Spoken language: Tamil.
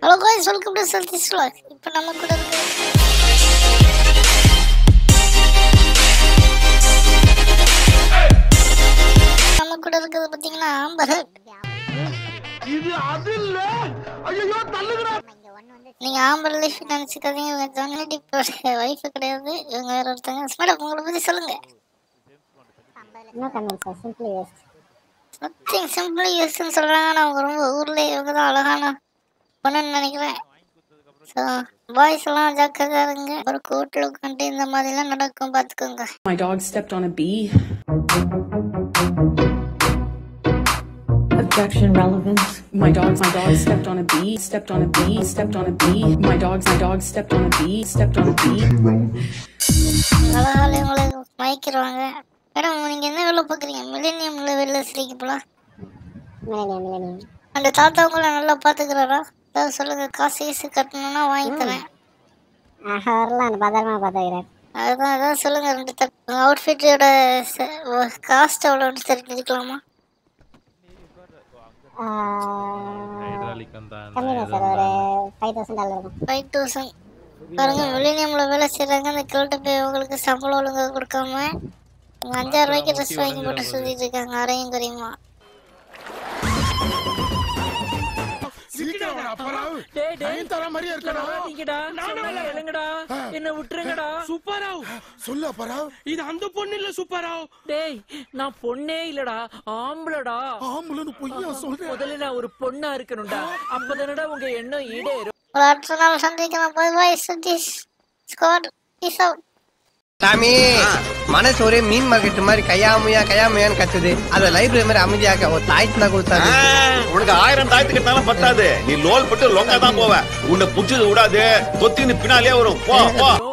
ஹலோ காய்ஸ் வெல்கம் டு சல்திஸ் vlog இப்போ நம்ம கூட இருக்கு நம்ம கூட இருக்கிறது பார்த்தீங்கன்னா ஆம்பர் இது அது இல்ல ஐயோ தள்ளுகிறா நீங்க ஆம்பர் லைஃப் நினைச்சுக்காதீங்க இவங்க ஜானி டிப்போட ஒய்ஃபு கிடையாது இவங்க வேற ஒருத்தங்க மேடம் உங்களை பத்தி சொல்லுங்க No comments, sir. Simply yes. சத்திங் சிம்பிளி யூஸ்ன்னு சொல்றாங்க நான் அவங்க ரொம்ப ஊர்ல இவங்க தான் அழகான பொண்ணுன்னு நினைக்கிறேன் ஸோ பாய்ஸ் எல்லாம் ஜாக்கிரதா இருங்க ஒரு கோட்டில் உட்காந்துட்டு இந்த மாதிரிலாம் நடக்கும் பார்த்துக்கோங்க My dog stepped on a bee. Objection relevant. My dog, my dog stepped on a bee, stepped on a bee, stepped on a bee. My dog, my dog stepped on a bee, stepped on a bee. அழகாலே உங்களை மயக்கிடுவாங்க மேடம் நீங்க என்ன வேலை பார்க்குறீங்க மில்லேனியம் லெவலில் சிரிக்க போலாம் Millennium, millennium. அந்த தாத்தா உங்களை நல்லா பார்த்துக்கிறாரா ஏதாவது சொல்லுங்க காசு கீசு கட்டணும்னா வாங்கி தரேன் ஆஹா, வரலாம் அந்த பத்திரமா பார்த்துக்கிறேன் அதுதான் அதான் சொல்லுங்க ரெண்டு தட்டு அவுட்ஃபிட்டோட காஸ்ட் எவ்வளோன்னு தெரிஞ்சுக்கலாமா கம்மி தான் சார் ஒரு ஃபைவ் தௌசண்ட் டாலர் இருக்கும் ஃபைவ் தௌசண்ட் பாருங்க மில்லேனியமில் வேலை செய்கிறாங்க அந்த கிழட்டு போய் உங்களுக்கு சம்பளம் ஒழுங்காக கொடுக்காம அவங்க அஞ்சாயிரம் ரூபாய்க்கு ட்ரெஸ் வாங்கி போட்டு சுற்றிட்டு இருக்காங்க அரையும் குறையுமா சீக்கிரம் அப்புறம் டேய் டேய் தர மாதிரியே இருக்கடா நீங்கடா சொன்னா கேளுங்கடா என்ன விட்டுருங்கடா சூப்பராவ் சொல்லு அப்புறம் இது அந்த பொண்ணு இல்ல சூப்பராவ் டேய் நான் பொண்ணே இல்லடா ஆம்பளடா ஆம்புலன்னு பொய்யா சொல்றேன் முதல்ல நான் ஒரு பொண்ணா இருக்கணும்டா அப்பதானடா உங்க எண்ணம் ஈடேறும் ஒரு அடுத்த நாள் சந்திக்கலாம் போய் bye Satish squad peace out சாமி மனசு ஒரே மீன் மார்க்கெட் மாதிரி கையாமையா கையாமையான்னு கத்துது அத லைப்ரரி மாதிரி அமைதியாக்க ஒரு தாய்த்து தான் கொடுத்தாரு உனக்கு ஆயிரம் தாயத்துக்கு கட்டினாலும் பத்தாது நீ லோல் பட்டு லொங்கா தான் போவ உன்னை புடிச்சது விடாது தொத்தின்னு பின்னாலே வரும் போ போ